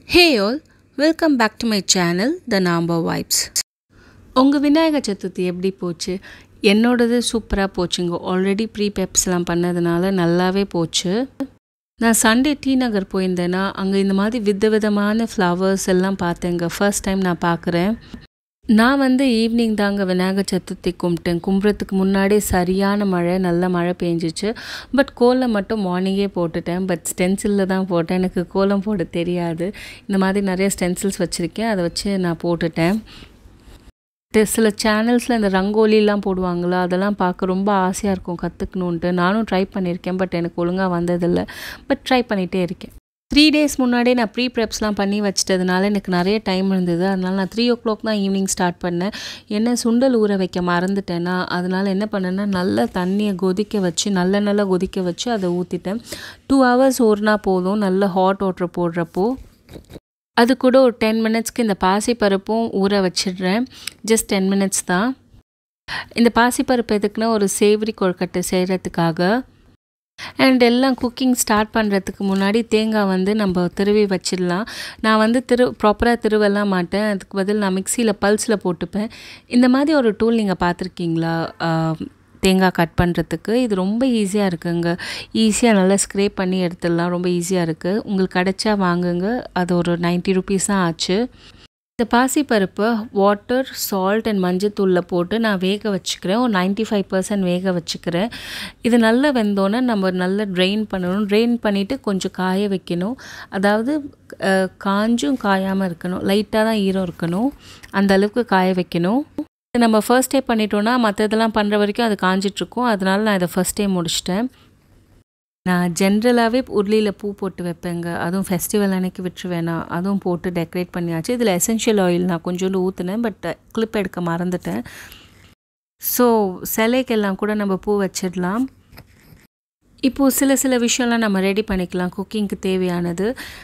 Hey all, welcome back to my channel, The Number Vibes. உங்கள் விநாயகர் சதுர்த்தி எப்படி போச்சு என்னோடது சூப்பராக போச்சுங்க ஆல்ரெடி ப்ரீ பெப்ஸ்லாம் பண்ணதுனால நல்லாவே போச்சு நான் சண்டே டி நகர் போயிருந்தேன்னா அங்கே இந்த மாதிரி வித விதமான ஃப்ளவர்ஸ் எல்லாம் பார்த்தேங்க ஃபர்ஸ்ட் டைம் நான் பார்க்குறேன் நான் வந்து ஈவினிங் தாங்க விநாயகர் சதுர்த்தி கும்பிட்டேன் கும்பிட்றதுக்கு முன்னாடியே சரியான மழை நல்ல மழை பெஞ்சிச்சு பட் கோலம் மட்டும் மார்னிங்கே போட்டுட்டேன் பட் ஸ்டென்சிலில் தான் போட்டேன் எனக்கு கோலம் போட தெரியாது இந்த மாதிரி நிறைய ஸ்டென்சில்ஸ் வச்சுருக்கேன் அதை வச்சு நான் போட்டுட்டேன் ட- சில சேனல்ஸில் இந்த ரங்கோலிலாம் போடுவாங்களா அதெல்லாம் பார்க்க ரொம்ப ஆசையாக இருக்கும் கற்றுக்கணுன்ட்டு நானும் ட்ரை பண்ணியிருக்கேன் பட் எனக்கு ஒழுங்காக வந்ததில்லை பட் ட்ரை பண்ணிகிட்டே இருக்கேன் த்ரீ டேஸ் முன்னாடியே நான் ப்ரீ ப்ரெப்ஸ்லாம் பண்ணி வச்சிட்டதுனால எனக்கு நிறைய டைம் இருந்தது அதனால நான் த்ரீ ஓ கிளாக் தான் ஈவினிங் ஸ்டார்ட் பண்ணேன் என்ன சுண்டல் ஊற வைக்க மறந்துட்டேன்னா அதனால் என்ன பண்ணேன்னா நல்ல தண்ணியை கொதிக்க வச்சு நல்ல நல்லா கொதிக்க வச்சு அதை ஊற்றிட்டேன் டூ ஹவர்ஸ் ஊறினா போதும் நல்ல ஹாட் வாட்டர் போடுறப்போ அது கூட ஒரு டென் மினிட்ஸ்க்கு இந்த பாசிப்பருப்பும் ஊற வச்சிடுறேன் ஜஸ்ட் டென் மினிட்ஸ் தான் இந்த பாசிப்பருப்பு எதுக்குன்னா ஒரு சேவரி கொழுக்கட்டை செய்கிறதுக்காக அண்ட் எல்லாம் குக்கிங் ஸ்டார்ட் பண்ணுறதுக்கு முன்னாடி தேங்காய் வந்து நம்ம திருவி வச்சிடலாம் நான் வந்து திரு ப்ராப்பராக திருவெல்லாம் மாட்டேன் அதுக்கு பதில் நான் மிக்சியில் பல்ஸில் போட்டுப்பேன் இந்த மாதிரி ஒரு டூல் நீங்கள் பார்த்துருக்கீங்களா ஆஹ், தேங்காய் கட் பண்ணுறதுக்கு இது ரொம்ப ஈஸியாக இருக்குங்க ஈஸியாக நல்லா ஸ்க்ரேப் பண்ணி எடுத்துடலாம் ரொம்ப ஈஸியாக இருக்குது உங்களுக்கு கிடைச்சா வாங்குங்க அது ஒரு 90 ருபீஸ் தான் ஆச்சு இந்த பாசிப்பருப்பை வாட்டர் சால்ட் அண்ட் மஞ்சத்தூளில் போட்டு நான் வேக வச்சுக்கிறேன் ஒரு 95% ஃபைவ் பர்சன்ட் வேக வச்சுக்கிறேன் இது நல்லா வெந்தோன்னே நம்ம நல்லா ட்ரெயின் பண்ணணும் ட்ரெயின் பண்ணிவிட்டு கொஞ்சம் காய வைக்கணும் அதாவது அஹ், காஞ்சும் காயாமல் இருக்கணும் லைட்டாக தான் ஈரம் இருக்கணும் அந்த அளவுக்கு காய வைக்கணும் இது நம்ம ஃபர்ஸ்ட் டே பண்ணிட்டோன்னா மற்றதெல்லாம் பண்ணுற வரைக்கும் அது காஞ்சிட்ருக்கும் அதனால நான் இதை ஃபர்ஸ்ட் டே முடிச்சிட்டேன் நான் ஜென்ரலாகவே உருளியில் பூ போட்டு வைப்பேங்க அதுவும் ஃபெஸ்டிவல் அன்னைக்கு விட்டுருவேனா அதுவும் போட்டு டெக்கரேட் பண்ணியாச்சு இதில் எசென்ஷியல் ஆயில் நான் கொஞ்சோண்டு ஊற்றினேன் பட் கிளிப் எடுக்க மறந்துட்டேன் ஸோ சிலைக்கெல்லாம் கூட நம்ம பூ வச்சிடலாம் இப்போது சில சில விஷயம்லாம் நம்ம ரெடி பண்ணிக்கலாம் குக்கிங்க்கு தேவையானது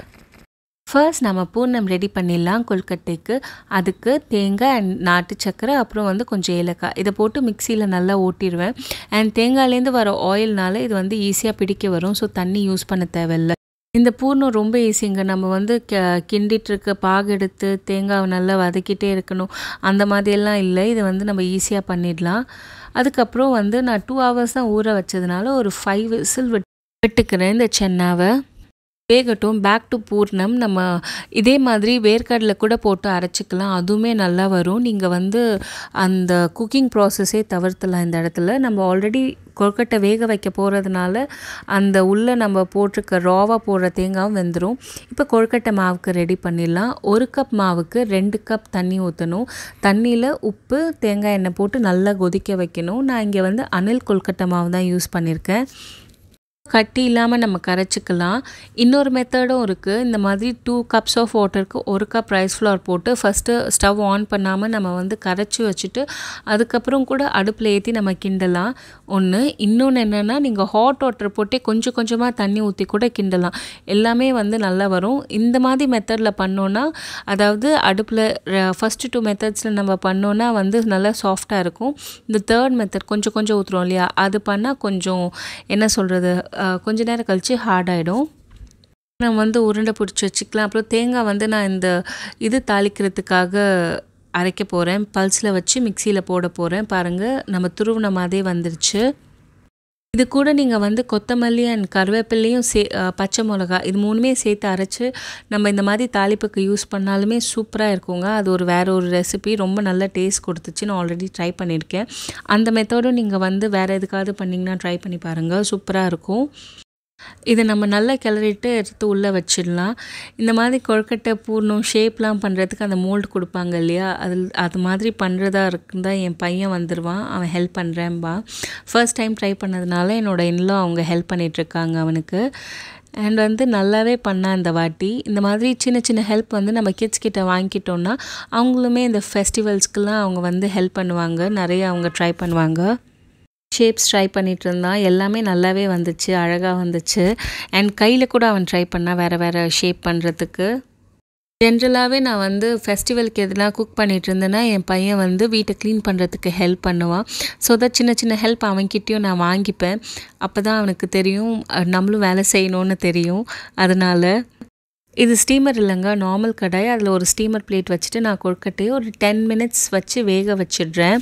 ஃபர்ஸ்ட் நம்ம பூர்ணம் ரெடி பண்ணிடலாம் கொழுக்கட்டைக்கு அதுக்கு தேங்காய் அண்ட் நாட்டு சக்கரை அப்புறம் வந்து கொஞ்சம் ஏலக்காய் இதை போட்டு மிக்சியில் நல்லா ஓட்டிடுவேன் அண்ட் தேங்காய்லேருந்து வர ஆயில்னால இது வந்து ஈஸியாக பிடிக்க வரும் ஸோ தண்ணி யூஸ் பண்ண தேவையில்ல இந்த பூர்ணம் ரொம்ப ஈஸிங்க நம்ம வந்து க கிண்டிட்டு இருக்க பாகு எடுத்து தேங்காவை நல்லா வதக்கிட்டே இருக்கணும் அந்த மாதிரியெல்லாம் இல்லை இது வந்து நம்ம ஈஸியாக பண்ணிடலாம் அதுக்கப்புறம் வந்து நான் டூ ஹவர்ஸ் தான் ஊற வச்சதுனால ஒரு ஃபைவ் விசில் விட்டுக்கிறேன் இந்த சென்னாவை வேகட்டும் பேக் டு பூர்ணம் நம்ம இதே மாதிரி வேர்க்கடலை கூட போட்டு அரைச்சிக்கலாம் அதுவுமே நல்லா வரும் நீங்கள் வந்து அந்த குக்கிங் ப்ராசஸே தவிர்த்தலாம் இந்த இடத்துல நம்ம ஆல்ரெடி கொழுக்கட்டை வேக வைக்க போகிறதுனால அந்த உள்ளே நம்ம போட்டிருக்க ராவாக போடுற தேங்காயும் வெந்துடும் இப்போ கொழுக்கட்டை மாவுக்கு ரெடி பண்ணிடலாம் ஒரு கப் மாவுக்கு ரெண்டு கப் தண்ணி ஊற்றணும் தண்ணியில் உப்பு தேங்காய் எண்ணெய் போட்டு நல்லா கொதிக்க வைக்கணும் நான் இங்கே வந்து அணில் கொழுக்கட்டை மாவு தான் யூஸ் பண்ணியிருக்கேன் கட்டி இல்லாமல் நம்ம கரைச்சிக்கலாம் இன்னொரு மெத்தடும் இருக்குது இந்த மாதிரி டூ கப்ஸ் ஆஃப் வாட்டருக்கு ஒரு கப் ரைஸ் ஃப்ளவர் போட்டு ஃபஸ்ட்டு ஸ்டவ் ஆன் பண்ணாமல் நம்ம வந்து கரைச்சி வச்சுட்டு அதுக்கப்புறம் கூட அடுப்பில் ஏற்றி நம்ம கிண்டலாம் ஒன்று இன்னொன்று என்னென்னா நீங்கள் ஹாட் வாட்டர் போட்டே கொஞ்சம் கொஞ்சமாக தண்ணி ஊற்றி கூட கிண்டலாம் எல்லாமே வந்து நல்லா வரும் இந்த மாதிரி மெத்தடில் பண்ணோன்னா அதாவது அடுப்பில் ஃபஸ்ட்டு டூ மெத்தட்ஸில் நம்ம பண்ணோன்னா வந்து நல்லா சாஃப்டாக இருக்கும் இந்த தேர்ட் மெத்தட் கொஞ்சம் கொஞ்சம் ஊற்றுறோம் இல்லையா அது பண்ணால் கொஞ்சம் என்ன சொல்கிறது கொஞ்ச நேரம் கழித்து ஹார்ட் ஆகிடும் நம்ம வந்து உருண்டை பிடிச்சி வச்சுக்கலாம் அப்புறம் தேங்காய் வந்து நான் இந்த இது தாளிக்கிறதுக்காக அரைக்க போகிறேன் பல்ஸில் வச்சு மிக்சியில் போட போகிறேன் பாருங்கள் நம்ம துருவின மாதிரியே வந்துருச்சு இது கூட நீங்கள் வந்து கொத்தமல்லி அண்ட் கருவேப்பிலையும் சே அஹ், பச்சை மிளகா இது மூணுமே சேர்த்து அரைச்சி நம்ம இந்த மாதிரி தாளிப்புக்கு யூஸ் பண்ணாலுமே சூப்பராக இருக்குங்க அது ஒரு வேற ஒரு ரெசிபி ரொம்ப நல்ல டேஸ்ட் கொடுத்துச்சு நான் ஆல்ரெடி ட்ரை பண்ணியிருக்கேன் அந்த மெத்தடும் நீங்கள் வந்து வேறு எதுக்காவது பண்ணிங்கன்னா ட்ரை பண்ணி பாருங்கள் சூப்பராக இருக்கும் இதை நம்ம நல்லா கிளறிட்டு எடுத்து உள்ளே வச்சிடலாம் இந்த மாதிரி கொழுக்கட்டை பூர்ணம் ஷேப்லாம் பண்ணுறதுக்கு அந்த மோல்டு கொடுப்பாங்க இல்லையா அதில் அது மாதிரி பண்ணுறதா இருக்குந்தா என் பையன் வந்துடுவான் அவன் ஹெல்ப் பண்ணுறேன்பா ஃபர்ஸ்ட் டைம் ட்ரை பண்ணதுனால என்னோட இன்னும் அவங்க ஹெல்ப் பண்ணிகிட்ருக்காங்க அவனுக்கு அண்ட் வந்து நல்லாவே பண்ணான் இந்த வாட்டி இந்த மாதிரி சின்ன சின்ன ஹெல்ப் வந்து நம்ம கிட்ஸ் கிட்ட வாங்கிக்கிட்டோம்னா அவங்களுமே இந்த ஃபெஸ்டிவல்ஸ்க்கெலாம் அவங்க வந்து ஹெல்ப் பண்ணுவாங்க நிறைய அவங்க ட்ரை பண்ணுவாங்க ஷேப்ஸ் ட்ரை பண்ணிட்டு இருந்தான் எல்லாமே நல்லாவே வந்துச்சு அழகாக வந்துச்சு அண்ட் கையில் கூட அவன் ட்ரை பண்ணான் வேறு வேறு ஷேப் பண்ணுறதுக்கு ஜென்ரலாகவே நான் வந்து ஃபெஸ்டிவலுக்கு எதனா குக் பண்ணிட்டு இருந்தேன்னா என் பையன் வந்து வீட்டை க்ளீன் பண்ணுறதுக்கு ஹெல்ப் பண்ணுவான் ஸோ தட் சின்ன சின்ன ஹெல்ப் அவன்கிட்டயும் நான் வாங்கிப்பேன் அப்போ தான் அவனுக்கு தெரியும் அஹ், நம்மளும் வேலை செய்யணும்னு தெரியும் அதனால் இது ஸ்டீமர் இல்லைங்க நார்மல் கடாய் அதில் ஒரு ஸ்டீமர் பிளேட் வச்சுட்டு நான் கொழுக்கட்டையை ஒரு டென் மினிட்ஸ் வச்சு வேக வச்சிடுறேன்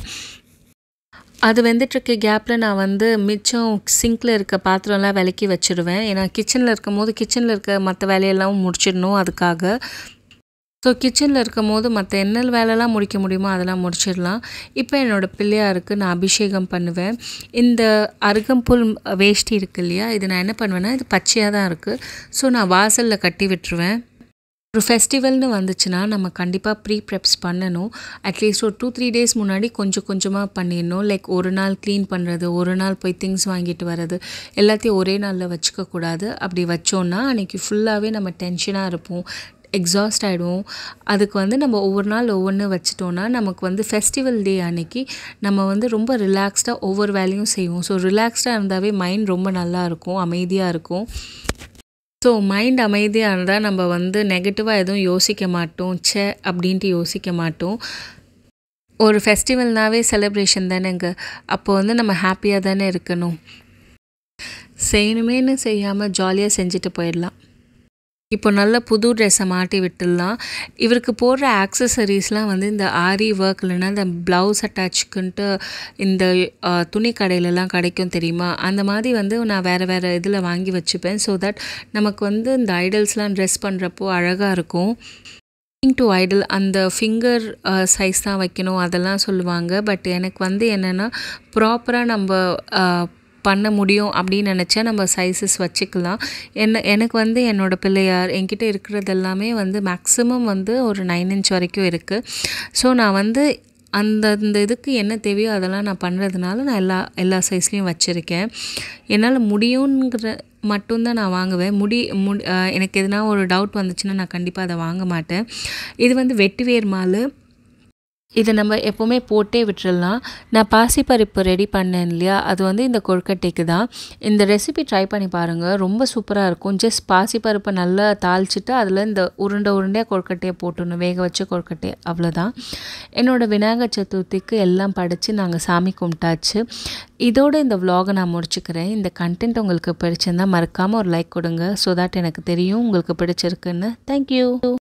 அது வெந்துட்டுருக்க கேப்பில் நான் வந்து மிச்சம் சிங்கில் இருக்க பாத்திரம்லாம் விலக்கி வச்சுருவேன் ஏன்னா கிச்சனில் இருக்கும் போது கிச்சனில் இருக்க மற்ற வேலையெல்லாம் முடிச்சிடணும் அதுக்காக ஸோ கிச்சனில் இருக்கும் போது மற்ற என்ன வேலைலாம் முடிக்க முடியுமோ அதெல்லாம் முடிச்சிடலாம் இப்போ என்னோடய பிள்ளையாருக்கு நான் அபிஷேகம் பண்ணுவேன் இந்த அருகம்புல் வேஷ்டி இருக்கு இல்லையா இது நான் என்ன பண்ணுவேன்னா இது பச்சையாக தான் இருக்குது ஸோ நான் வாசலில் கட்டி விட்டுருவேன் ஒரு ஃபெஸ்டிவல்னு வந்துச்சுன்னா நம்ம கண்டிப்பாக ப்ரீ ப்ரெப்ஸ் பண்ணணும் அட்லீஸ்ட் ஒரு டூ த்ரீ டேஸ் முன்னாடி கொஞ்சம் கொஞ்சமாக பண்ணிடணும் லைக் ஒரு நாள் க்ளீன் பண்ணுறது ஒரு நாள் போய் திங்ஸ் வாங்கிட்டு வர்றது எல்லாத்தையும் ஒரே நாளில் வச்சுக்கக்கூடாது அப்படி வச்சோன்னா அன்றைக்கி ஃபுல்லாகவே நம்ம டென்ஷனாக இருப்போம் எக்ஸாஸ்ட் ஆகிடுவோம் அதுக்கு வந்து நம்ம ஒவ்வொரு நாள் ஒவ்வொன்று வச்சிட்டோன்னா நமக்கு வந்து ஃபெஸ்டிவல் டே அன்னைக்கு நம்ம வந்து ரொம்ப ரிலாக்ஸ்டாக ஒவ்வொரு வேலையும் செய்வோம் ஸோ ரிலாக்ஸ்டாக இருந்தாவே மைண்ட் ரொம்ப நல்லா இருக்கும் அமைதியாக இருக்கும் ஸோ மைண்ட் அமைதியாக இருந்தால் நம்ம வந்து நெகட்டிவாக எதுவும் யோசிக்க மாட்டோம் ச்சே அப்படின்ட்டு யோசிக்க மாட்டோம் ஒரு ஃபெஸ்டிவல்னாவே செலிப்ரேஷன் தானேங்க அப்போ வந்து நம்ம ஹாப்பியாக தானே இருக்கணும் செய்யணுமேனு செய்யாமல் ஜாலியாக செஞ்சுட்டு போயிடலாம் இப்போ நல்ல புது ட்ரெஸ்ஸை மாட்டி விட்டுடலாம் இவருக்கு போடுற ஆக்சசரிஸ்லாம் வந்து இந்த ஆரி ஒர்க் இல்லைன்னா இந்த ப்ளவுஸ் அட்டாச்சுக்குன்ட்டு இந்த துணி கடையிலலாம் கிடைக்கும் தெரியுமா அந்த மாதிரி வந்து நான் வேறு வேறு இதில் வாங்கி வச்சுப்பேன் ஸோ தட் நமக்கு வந்து இந்த ஐடல்ஸ்லாம் ட்ரெஸ் பண்ணுறப்போ அழகாக இருக்கும் டு ஐடல் அந்த ஃபிங்கர் சைஸ் தான் வைக்கணும் அதெல்லாம் சொல்லுவாங்க பட் எனக்கு வந்து என்னென்னா ப்ராப்பராக நம்ம பண்ண முடியும் அப்படின்னு நினச்சா நம்ம சைஸஸ் வச்சுக்கலாம் என்ன எனக்கு வந்து என்னோடய பிள்ளையார் என்கிட்ட இருக்கிறது எல்லாமே வந்து மேக்ஸிமம் வந்து ஒரு நைன் இன்ச் வரைக்கும் இருக்குது ஸோ நான் வந்து அந்தந்த இதுக்கு என்ன தேவையோ அதெல்லாம் நான் பண்ணுறதுனால நான் எல்லா எல்லா சைஸ்லேயும் வச்சுருக்கேன் என்னால் முடியுங்கிற மட்டும்தான் நான் வாங்குவேன் முடி முடி எனக்கு எதுனா ஒரு டவுட் வந்துச்சுன்னா நான் கண்டிப்பாக அதை வாங்க மாட்டேன் இது வந்து வெட்டிவேர் மால் இதை நம்ம எப்போவுமே போட்டே விட்டுறலாம் நான் பாசிப்பருப்பு ரெடி பண்ணேன் இல்லையா அது வந்து இந்த கொழுக்கட்டைக்கு தான் இந்த ரெசிபி ட்ரை பண்ணி பாருங்கள் ரொம்ப சூப்பராக இருக்கும் ஜஸ்ட் பாசிப்பருப்பை நல்லா தாளிச்சிட்டு அதில் இந்த உருண்டை உருண்டையாக கொழுக்கட்டையை போட்டுடணும் வேக வச்ச கொழுக்கட்டை அவ்வளோதான் என்னோடய விநாயகர் சதுர்த்திக்கு எல்லாம் படித்து நாங்கள் சாமி கும்பிட்டாச்சு இதோட இந்த vlog-அ நான் முடிச்சுக்கிறேன் இந்த கண்டென்ட் உங்களுக்கு பிடிச்சிருந்தால் மறக்காமல் ஒரு லைக் கொடுங்க ஸோ தட் எனக்கு தெரியும் உங்களுக்கு பிடிச்சிருக்குன்னு தேங்க்யூ